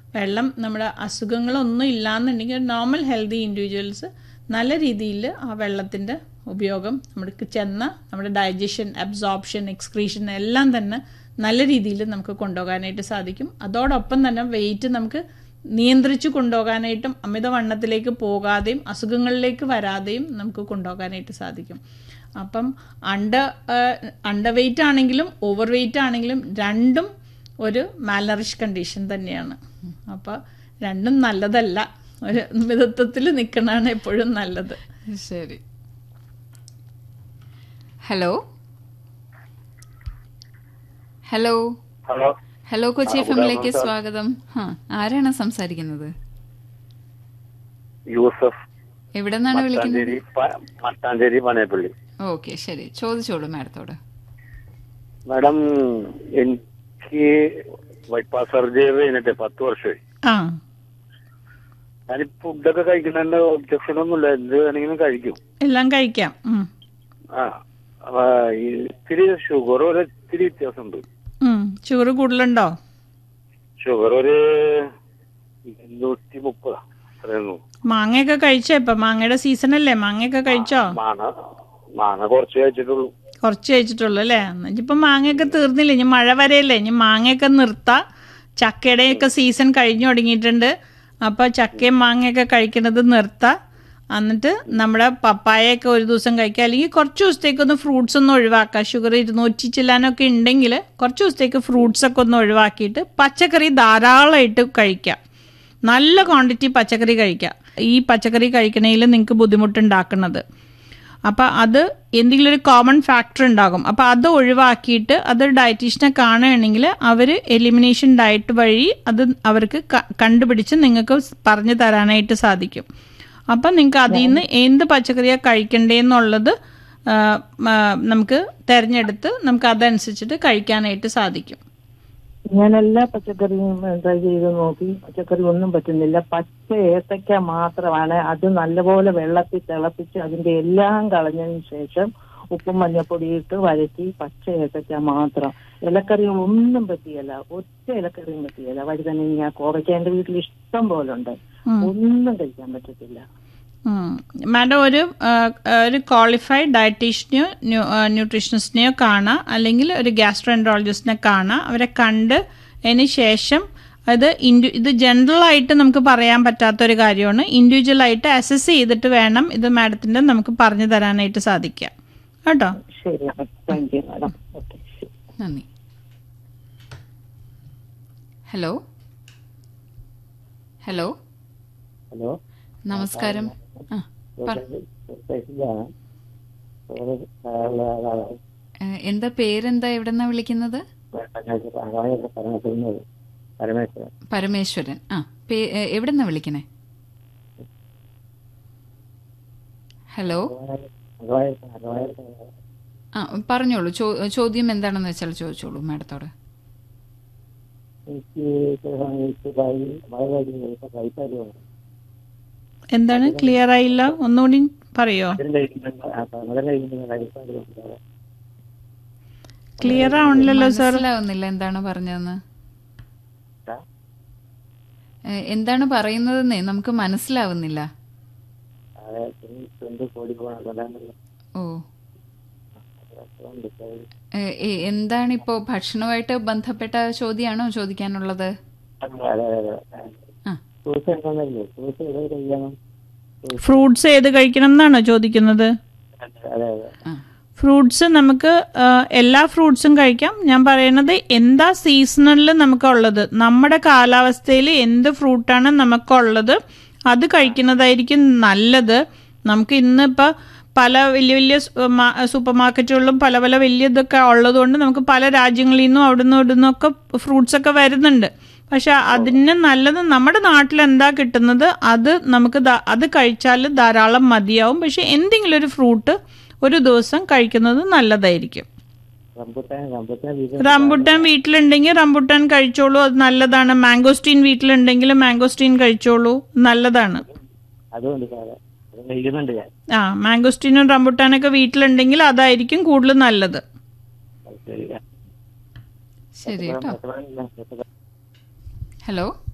വെള്ളം നമ്മുടെ അസുഖങ്ങളൊന്നും ഇല്ലാന്നുണ്ടെങ്കിൽ നോർമൽ ഹെൽത്തി ഇൻഡിവിജ്വൽസ് നല്ല രീതിയിൽ ആ വെള്ളത്തിൻ്റെ ഉപയോഗം നമുക്ക് ചെന്ന നമ്മുടെ ഡൈജഷൻ അബ്സോർപ്ഷൻ എക്സ്ക്രീഷൻ എല്ലാം തന്നെ നല്ല രീതിയിൽ നമുക്ക് കൊണ്ടുപോകാനായിട്ട് സാധിക്കും അതോടൊപ്പം തന്നെ വെയിറ്റ് നമുക്ക് നിയന്ത്രിച്ച് കൊണ്ടുപോകാനായിട്ടും അമിതവണ്ണത്തിലേക്ക് പോകാതെയും അസുഖങ്ങളിലേക്ക് വരാതെയും നമുക്ക് കൊണ്ടുപോകാനായിട്ട് സാധിക്കും അപ്പം അണ്ടർ അണ്ടർ വെയിറ്റ് ആണെങ്കിലും ഓവർ വെയിറ്റ് ആണെങ്കിലും രണ്ടും ഒരു മാലറിഷ് കണ്ടീഷൻ തന്നെയാണ് അപ്പോൾ രണ്ടും നല്ലതല്ല ഒരു മിതത്വത്തിൽ നിൽക്കണതാണ് എപ്പോഴും നല്ലത് ശരി hello hello hello hello Kochi എഫിലേക്ക് സ്വാഗതം ഹാ ആരാണ് സംസാരിക്കുന്നത് യൂസഫ് എവിടെ നിന്നാണ് വിളിക്കുന്നത് മട്ടാഞ്ചേരി പ- മട്ടാഞ്ചേരി പനയപ്പള്ളി ഓക്കെ ശരി ചോദിച്ചോളൂ മാഡത്തോട് മാഡം എനിക്ക് ബൈപ്പാസ് സർജറി കഴിഞ്ഞിട്ട് പത്ത് വർഷമായി ആ ഞാൻ ഫുഡൊക്കെ കഴിക്കുന്നതിന്റെ ഒബ്ജക്ഷൻ ഒന്നുമില്ല എന്ത് വേണമെങ്കിലും കഴിക്കും എല്ലാം കഴിക്കാം ഉം. ആ അപ്പൊ ഈ ഇത്തിരി ഷുഗർ ഒരു ഇത്തിരി വ്യത്യാസമുണ്ട് ഉം. ഷുഗർ കൂടുതലുണ്ടോ ഷുഗർ ഒരു ഇരുന്നൂറ്റി മുപ്പത് അത്രയൊന്നു മാങ്ങയൊക്കെ കഴിച്ചോ ഇപ്പൊ മാങ്ങയുടെ സീസൺ അല്ലേ മാങ്ങയൊക്കെ കഴിച്ചോ മാങ്ങ മാങ്ങ കുറച്ച് കഴിച്ചിട്ടുള്ളൂ കുറച്ച് കഴിച്ചിട്ടുള്ളൂ അല്ലേ ഇനിയിപ്പം മാങ്ങയൊക്കെ തീർന്നില്ല ഇനി മഴ വരെയല്ലേ ഇനി മാങ്ങയൊക്കെ നിർത്താം ചക്കയുടെയൊക്കെ സീസൺ കഴിഞ്ഞു തുടങ്ങിയിട്ടുണ്ട് അപ്പോൾ ചക്കയും മാങ്ങയൊക്കെ കഴിക്കുന്നത് നിർത്താം എന്നിട്ട് നമ്മുടെ പപ്പായയൊക്കെ ഒരു ദിവസം കഴിക്കുക അല്ലെങ്കിൽ കുറച്ച് ദിവസത്തേക്കൊന്ന് ഫ്രൂട്ട്സ് ഒന്ന് ഒഴിവാക്കുക ഷുഗർ ഇരുന്നൂറ്റി ചെല്ലാനൊക്കെ ഉണ്ടെങ്കിൽ കുറച്ച് ദിവസത്തേക്ക് ഫ്രൂട്ട്സ് ഒക്കെ ഒന്ന് ഒഴിവാക്കിയിട്ട് പച്ചക്കറി ധാരാളമായിട്ട് കഴിക്കുക നല്ല ക്വാണ്ടിറ്റി പച്ചക്കറി കഴിക്കുക ഈ പച്ചക്കറി കഴിക്കണതിൽ നിങ്ങൾക്ക് ബുദ്ധിമുട്ടുണ്ടാക്കുന്നത് അപ്പോൾ അത് എന്തെങ്കിലും ഒരു കോമൺ ഫാക്ടർ ഉണ്ടാകും അപ്പോൾ അത് ഒഴിവാക്കിയിട്ട് അത് ഡയറ്റീഷ്യനെ കാണുകയാണെങ്കിൽ അവർ എലിമിനേഷൻ ഡയറ്റ് വഴി അത് അവർക്ക് ക- കണ്ടുപിടിച്ച് നിങ്ങൾക്ക് പറഞ്ഞു തരാനായിട്ട് സാധിക്കും അപ്പം നിങ്ങൾക്ക് അതിൽ നിന്ന് എന്ത് പച്ചക്കറിയാണ് കഴിക്കണ്ടേന്നുള്ളത് ആ, ആ, നമുക്ക് തിരഞ്ഞെടുത്ത് നമുക്ക് അതനുസരിച്ചിട്ട് കഴിക്കാനായിട്ട് സാധിക്കും ഞാൻ എല്ലാ പച്ചക്കറിയും ട്രൈ ചെയ്ത് നോക്കി പച്ചക്കറി ഒന്നും പറ്റുന്നില്ല പച്ച ഏത്തക്ക മാത്രമാണ് അത് നല്ലപോലെ വെള്ളത്തിൽ തിളപ്പിച്ച് അതിന്റെ എല്ലാം കളഞ്ഞതിന് ശേഷം ഉപ്പും മഞ്ഞപ്പൊടി ഇട്ട് വഴറ്റി പച്ച ഏത്തക്ക മാത്രം ഇലക്കറികൾ ഒന്നും പറ്റിയല്ല ഒറ്റ ഇലക്കറിയും പറ്റിയല്ല വഴുതനങ്ങ കോവയ്ക്ക എന്റെ വീട്ടിൽ ഇഷ്ടം പോലെ ഉണ്ട് ഒന്നും കഴിക്കാൻ പറ്റത്തില്ല മാഡം ഒരു ആ, ഒരു ക്വാളിഫൈഡ് ഡയറ്റീഷ്യനെയോ ന്യൂ ന്യൂട്രീഷനിസ്റ്റിനെയോ കാണാം അല്ലെങ്കിൽ ഒരു ഗ്യാസ്ട്രോഎൻട്രോളജിസ്റ്റിനെ കാണാം അവരെ കണ്ട് അതിന് ശേഷം അത് ഇൻഡു ഇത് ജനറൽ ആയിട്ട് നമുക്ക് പറയാൻ പറ്റാത്ത ഒരു കാര്യമാണ് ഇൻഡിവിജ്വൽ ആയിട്ട് അസസ് ചെയ്തിട്ട് വേണം ഇത് മാഡത്തിൻ്റെ നമുക്ക് പറഞ്ഞു തരാനായിട്ട് സാധിക്കുക കേട്ടോ ശരി താങ്ക് യു മാഡം ഓക്കെ ശരി നന്ദി ഹലോ ഹലോ ഹലോ നമസ്കാരം ആ പറ- ഏ, എന്താ പേരെന്താ എവിടെന്നാ വിളിക്കുന്നത് പരമേശ്വരൻ പരമേശ്വരൻ ആ പേ ഏ, എവിടെന്നാ വിളിക്കണേ ഹലോ ആ പറഞ്ഞോളൂ ചോ- ചോദ്യം എന്താണെന്ന് വെച്ചാൽ ചോദിച്ചോളൂ മാഡത്തോട് എന്താണ് ക്ലിയർ ആയില്ല ഒന്നുകൂടി പറയോ ക്ലിയർ ആവണില്ലല്ലോ സാർ മനസ്സിലാവുന്നില്ല എന്താണ് പറഞ്ഞതെന്ന് ഏ, എന്താണ് പറയുന്നതെന്നേ നമുക്ക് മനസ്സിലാവുന്നില്ല ഓ ഏ, ഏ, എന്താണ് ഇപ്പോ ഭക്ഷണവുമായിട്ട് ബന്ധപ്പെട്ട ചോദ്യമാണോ ചോദിക്കാനുള്ളത് ആ ഫ്രൂട്ട്സ് ഏത് കഴിക്കണം എന്നാണോ ചോദിക്കുന്നത് ആ ഫ്രൂട്ട്സ് നമുക്ക് ആ, എല്ലാ ഫ്രൂട്ട്സും കഴിക്കാം ഞാൻ പറയുന്നത് എന്താ സീസണലിൽ നമുക്കുള്ളത് നമ്മുടെ കാലാവസ്ഥയിൽ എന്ത് ഫ്രൂട്ടാണ് നമുക്കുള്ളത് അത് കഴിക്കുന്നതായിരിക്കും നല്ലത് നമുക്ക് ഇന്നിപ്പോൾ പല വലിയ വലിയ സൂപ്പർ മാർക്കറ്റുകളിലും പല പല വലിയ ഇതൊക്കെ ഉള്ളതുകൊണ്ട് നമുക്ക് പല രാജ്യങ്ങളിൽ നിന്നും അവിടെ നിന്നും ഇവിടെ നിന്നൊക്കെ ഫ്രൂട്ട്സ് ഒക്കെ വരുന്നുണ്ട് പക്ഷെ അതിന് നല്ലത് നമ്മുടെ നാട്ടിൽ എന്താ കിട്ടുന്നത് അത് നമുക്ക് ധാ- അത് കഴിച്ചാൽ ധാരാളം മതിയാവും പക്ഷെ എന്തെങ്കിലും ഒരു ഫ്രൂട്ട് ഒരു ദിവസം കഴിക്കുന്നത് നല്ലതായിരിക്കും റംബുട്ടാൻ വീട്ടിലുണ്ടെങ്കിൽ റംബുട്ടാൻ കഴിച്ചോളൂ അത് നല്ലതാണ് മാംഗോസ്റ്റീൻ വീട്ടിലുണ്ടെങ്കിൽ മാംഗോസ്റ്റീൻ കഴിച്ചോളൂ നല്ലതാണ് അതുകൊണ്ട് സാറേ അത് കഴിക്കുന്നുണ്ട് ഞാൻ ആ മാംഗോസ്റ്റീനും റംബുട്ടാനൊക്കെ വീട്ടിലുണ്ടെങ്കിൽ അതായിരിക്കും കൂടുതൽ നല്ലത് ശരി കേട്ടോ ഹലോ